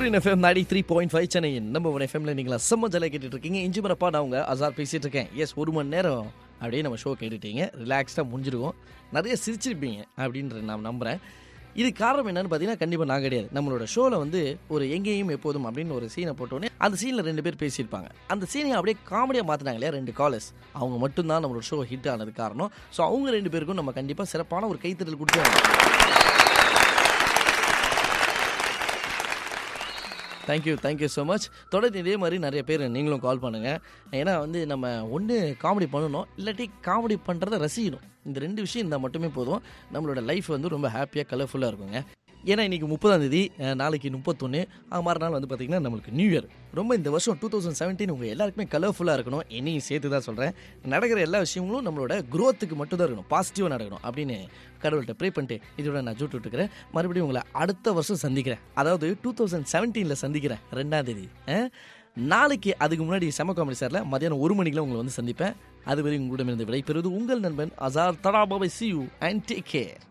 சூரியன் எஃப்எம் நாடி three point five Chennai நம்ம ஒன் எஃப்எம்ல நீங்களா செம்ம ஜலை கேட்டுட்டு இருக்கீங்க இஞ்சி மரப்பா நான் உங்க அசார் பேசிட்டு இருக்கேன் எஸ் ஒரு மணி நேரம் அப்படியே நம்ம ஷோ கேட்டுட்டீங்க ரிலாக்ஸ்டாக முடிஞ்சிருக்கும் நிறைய சிரிச்சிருப்பீங்க அப்படின்ற நான் நம்புகிறேன் இது காரணம் என்னன்னு பார்த்தீங்கன்னா கண்டிப்பாக நான் கிடையாது நம்மளோட ஷோவில் வந்து ஒரு எங்கேயும் எப்போதும் அப்படின்னு ஒரு சீனை போட்டோன்னே அந்த சீனில் ரெண்டு பேர் பேசியிருப்பாங்க அந்த சீனை அப்படியே காமெடியாக மாற்றினாங்க இல்லையா ரெண்டு காலர்ஸ் அவங்க மட்டும்தான் நம்மளோட ஷோ ஹிட் ஆனது காரணம் ஸோ அவங்க ரெண்டு பேருக்கும் நம்ம கண்டிப்பாக சிறப்பான ஒரு கைத்தட்டல் கொடுத்து தேங்க்யூ தேங்க்யூ ஸோ மச் தொடர்ந்து இதே மாதிரி நிறைய பேர் நீங்களும் கால் பண்ணுங்கள் ஏன்னா வந்து நம்ம ஒன்று காமெடி பண்ணணும் இல்லாட்டி காமெடி பண்ணுறத ரசிக்கணும் இந்த ரெண்டு விஷயம் இருந்தால் மட்டுமே போதும் நம்மளோட லைஃப் வந்து ரொம்ப ஹாப்பியாக கலர்ஃபுல்லாக இருக்குங்க ஏன்னா இன்றைக்கி முப்பதாம் தேதி அஹ், நாளைக்கு முப்பத்தொன்று மறுநாள் வந்து பார்த்திங்கன்னா நம்மளுக்கு நியூ இயர் ரொம்ப இந்த வருஷம் டூ தௌசண்ட் செவன்டீன் உங்கள் எல்லாருக்குமே கலர்ஃபுல்லாக இருக்கணும் என்னையும் சேர்த்து தான் சொல்கிறேன் நடக்கிற எல்லா விஷயங்களும் நம்மளோட growth-க்கு மட்டும் தான் இருக்கணும் பாசிட்டிவாக நடக்கணும் அப்படின்னு கடவுள்கிட்ட ப்ரே பண்ணிட்டு இதோட நான் ஜூட்டு விட்டுக்கிறேன் மறுபடியும் உங்களை அடுத்த வருஷம் சந்திக்கிறேன் அதாவது டூ தௌசண்ட் செவன்டீனில் சந்திக்கிறேன் ரெண்டாம் தேதி அஹ்? நாளைக்கு அதுக்கு முன்னாடி செம காமெடி சாரில் மதியானம் ஒரு மணிக்கெலாம் உங்களை வந்து சந்திப்பேன் அதுவரை உங்களிடமிருந்து விடைபெறுவது உங்கள் நண்பன் அசார் தடா bye bye see you and take care